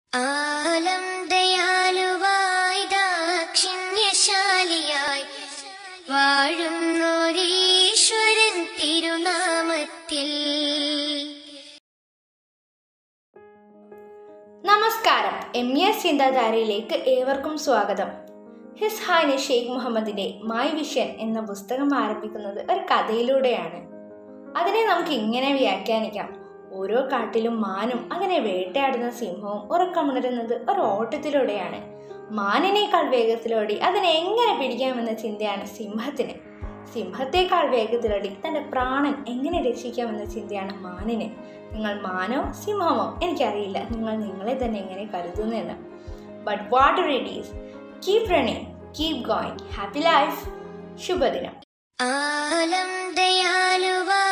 ആലം ദയാലുവായി ദാക്ഷിണ്യശാലിയായി വാഴുന്നോരീശ്വരൻ തിരുനാമത്തിൽ നമസ്കാരം M S ചിന്താധാരയിലേക്ക് ഏവർക്കും സ്വാഗതം ഹിസ് ഹായ്ന ഷെയ്ഖ് മുഹമ്മദിന്റെ മൈ വിഷൻ എന്ന പുസ്തകം ആരംഭിക്കുന്നത് ഒരു കഥയിലൂടെയാണ് അതിനെ നമുക്ക് ഇങ്ങനെ വ്യാഖ്യാനിക്കാം ഓരോ കാട്ടിലും മാനും അതിനെ വേട്ടയാടുന്ന സിംഹവും ഉറക്കമുണരുന്നത് ഒരു ഓട്ടത്തിലൂടെയാണ് മാനിനേക്കാൾ വേഗത്തിലോടി അതിനെ എങ്ങനെ പിടിക്കാമെന്ന ചിന്തയാണ് സിംഹത്തിന് സിംഹത്തേക്കാൾ വേഗത്തിലോടി തൻ്റെ പ്രാണൻ എങ്ങനെ രക്ഷിക്കാമെന്ന ചിന്തയാണ് മാനിന് നിങ്ങൾ മാനോ സിംഹമോ എനിക്കറിയില്ല നിങ്ങൾ നിങ്ങളെ തന്നെ എങ്ങനെ കരുതുന്നു എന്ന് but what it is keep running keep going happy life ശുഭദിനം ആലം ദയാലുവായി